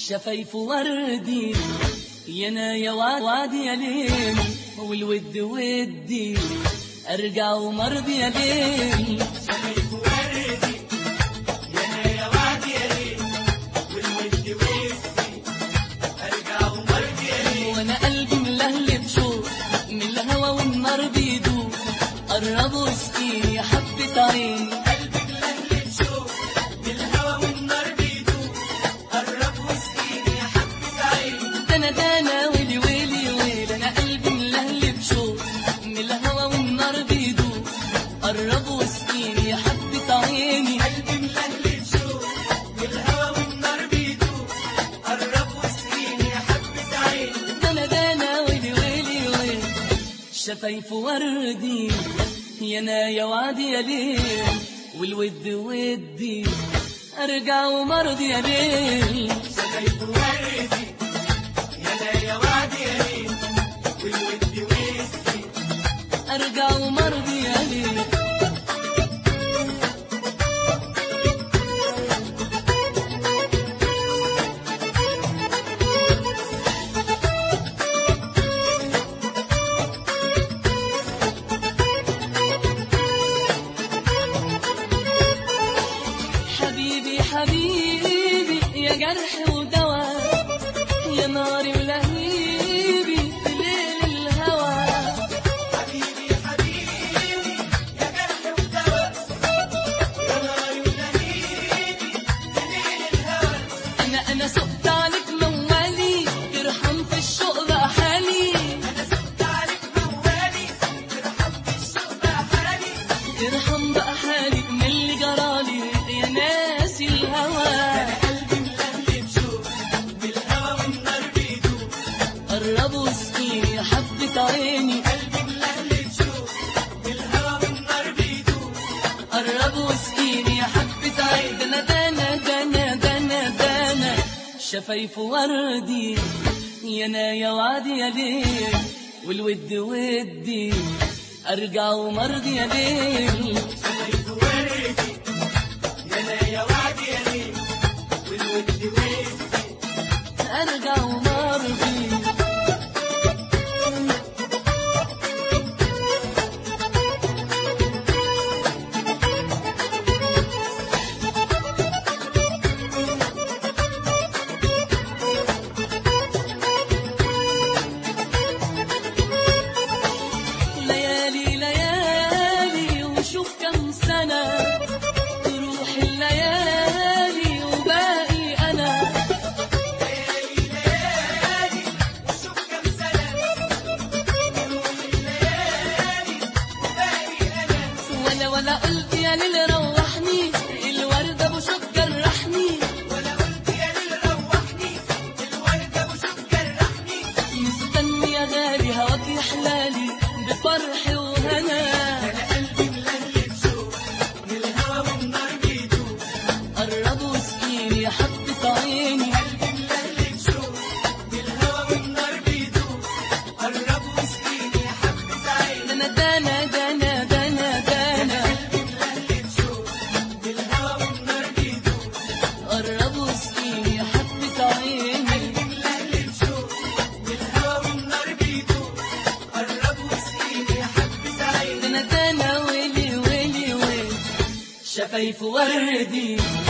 شفايف وردي يانا يا وادي يا ليل والود ودي ارجع ومرضي يا ليل شفايف وردي يا يا وعدي يا ليل والود ودي ارجع ومرضي يا ليل وانا قلبي ملهلب شوق من الهوى والنار بيدوب قرب واسقيني يا حبة عيني قلبي ملهلب شوق بالهوى والنار بيدوب قرب واسقيني يا حبة عين دنا دنا ويلي ويلي ويلي انا قلبي ملهلب شوق من الهوى والنار بيدوب قرب واسقيني يا حبة عيني قلبي ملهلب شوق بالهوى والنار بيدوب قرب واسقيني يا حبة عين دنا دنا ويلي ويلي ويلي شفايف وردي يانا يا وعدي يا ليل والود ودي ارجع ومرضي يا ليل شفايف وردي يا يا وعدي يا ليل والود ودي ارجع ومرضي يا ليل حبيبي حبيبي يا جرح ودواء يا ناري ولهيبي في ليل الهوى حبيبي حبيبي يا جرح ودواء يا ناري ولهيبي جميل الهوى انا انا سقت عليك موالي ترحم في الشوق بقى حالي انا سبت عليك موالي ترحم بالشوق بقى حالي ترحم بقى حالي من اللي جرالي يا ناسي الهوى انا قلبي ملهلب شوق بالهوى والنار بيدوب قرب واسقيني يا حبة عيني قلبي ملهلب شوق بالهوى والنار بيدوب قرب واسقيني يا حبة عين دنا دنا دنا دنا دنا شفايف وردي يانا يا وعدي يا ليل والود ودي ارجع ومرضي يا ليل شفايف وردي يا يا وعدي يا ليل والود ودي ارجع ومرضي ليالي ليالي وشوف كم سنة تروح الليالي وباقي أنا ليالي ليالي وشوف كم سنة تروح الليالي وباقي أنا ولا ولا قلت يا ليل روحني الورد ابو شوك جرحني ولا قلت يا ليل روحني الورد أبو شوك جرحني مستني يا غالي هواك يحلالي بفرح وهنا أنا قلبي ملهلب شوق من الهوى والنار بيدوب قرب واسقيني يا حبة عيني قلبي ملهلب شوق من الهوى والنار بيدوب قرب واسقيني يا حبة عين دنا دنا دنا دنا دنا قلبي ملهلب شوق من الهوى والنار بيدوب قرب واسقيني يا حبة عيني قلبي ملهلب شوق من الهوى والنار بيدوب قرب واسقيني يا حبة عين دنا دنا ويلي ويلي ويلي شفايف وردي